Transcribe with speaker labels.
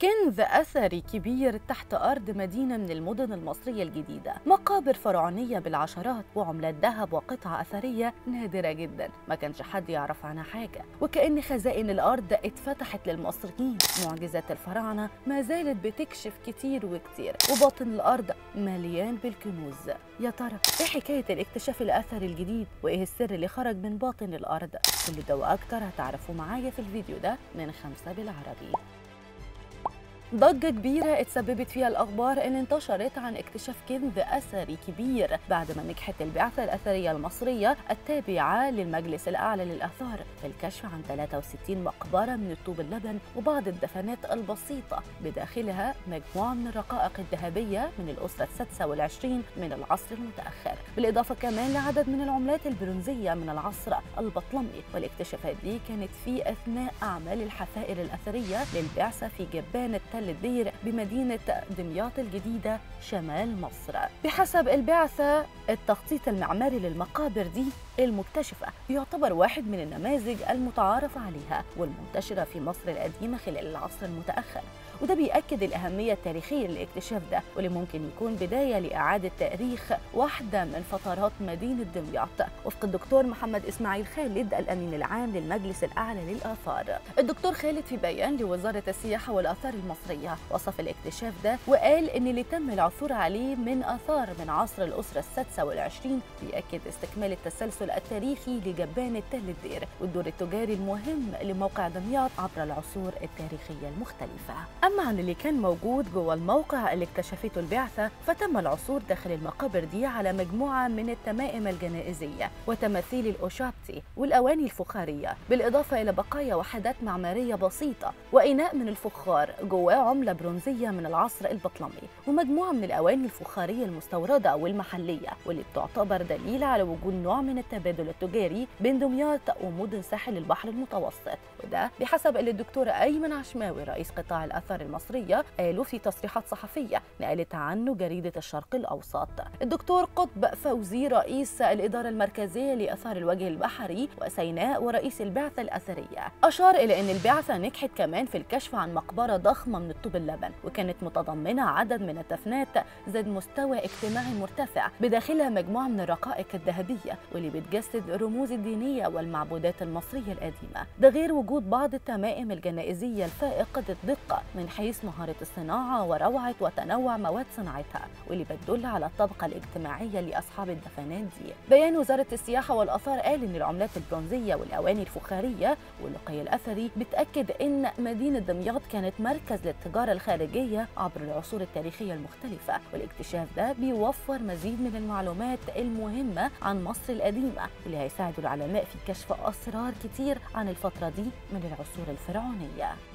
Speaker 1: كنز أثري كبير تحت أرض مدينة من المدن المصرية الجديدة مقابر فرعونية بالعشرات وعملات ذهب وقطع أثرية نادرة جدا ما كانش حد يعرف عنها حاجة وكأن خزائن الأرض اتفتحت للمصريين معجزات الفراعنة ما زالت بتكشف كتير وكتير وباطن الأرض مليان بالكنوز يا ترى إيه حكاية الاكتشاف الأثري الجديد وإيه السر اللي خرج من باطن الأرض كل ده وأكتر هتعرفوا معايا في الفيديو ده من خمسة بالعربي ضجة كبيرة اتسببت فيها الأخبار اللي انتشرت عن اكتشاف كنز أثري كبير بعد ما نجحت البعثة الأثرية المصرية التابعة للمجلس الأعلى للآثار في الكشف عن 63 مقبرة من الطوب اللبن وبعض الدفنات البسيطة بداخلها مجموعة من الرقائق الذهبية من الأسرة السادسة والعشرين من العصر المتأخر بالإضافة كمان لعدد من العملات البرونزية من العصر البطلمي والاكتشافات دي كانت في أثناء أعمال الحفائر الأثرية للبعثة في جبان التل الدير بمدينة دمياط الجديدة شمال مصر بحسب البعثة التخطيط المعماري للمقابر دي المكتشفة يعتبر واحد من النماذج المتعارف عليها والمنتشرة في مصر القديمة خلال العصر المتأخر وده بيأكد الأهمية التاريخية للاكتشاف ده واللي ممكن يكون بداية لإعادة تاريخ واحدة من فترات مدينة دمياط وفق الدكتور محمد إسماعيل خالد الأمين العام للمجلس الأعلى للآثار الدكتور خالد في بيان لوزارة السياحة والآثار المصرية وصف الاكتشاف ده وقال إن اللي تم العثور عليه من آثار من عصر الأسرة السادسة والعشرين بيأكد استكمال التسلسل التاريخي لجبان التل الدير والدور التجاري المهم لموقع دمياط عبر العصور التاريخية المختلفة أما عن اللي كان موجود جوه الموقع اللي اكتشفته البعثة فتم العثور داخل المقابر دي على مجموعة من التمائم الجنائزية وتماثيل الأوشابتي والأواني الفخارية بالإضافة إلى بقايا وحدات معمارية بسيطة وإناء من الفخار جواه عملة برونزية من العصر البطلمي ومجموعة من الأواني الفخارية المستوردة والمحلية واللي بتعتبر دليل على وجود نوع من التبادل التجاري بين دمياط ومدن ساحل البحر المتوسط وده بحسب اللي الدكتور أيمن عشماوي رئيس قطاع الآثار المصرية قالوا في تصريحات صحفية نقلت عنه جريدة الشرق الأوسط الدكتور قطب فوزي رئيس الإدارة المركزية لآثار الوجه البحري وسيناء ورئيس البعثة الأثرية أشار إلى أن البعثة نجحت كمان في الكشف عن مقبرة ضخمة من الطوب اللبن وكانت متضمنة عدد من الدفنات ذات مستوى اجتماعي مرتفع بداخلها مجموعة من الرقائق الذهبية واللي بتجسد الرموز الدينية والمعبودات المصرية القديمة ده غير وجود بعض التمائم الجنائزية الفائقة الدقة من حيث مهارة الصناعة وروعة وتنوع مواد صناعتها واللي بتدل على الطبقة الاجتماعية لأصحاب الدفنات دي بيان وزارة السياحة والآثار قال إن العملات البرونزية والأواني الفخارية واللقي الأثري بتأكد إن مدينة دمياط كانت مركز للتجارة الخارجية عبر العصور التاريخية المختلفة والاكتشاف ده بيوفر مزيد من المعلومات المهمة عن مصر القديمة واللي هيساعد العلماء في كشف أسرار كتير عن الفترة دي من العصور الفرعونية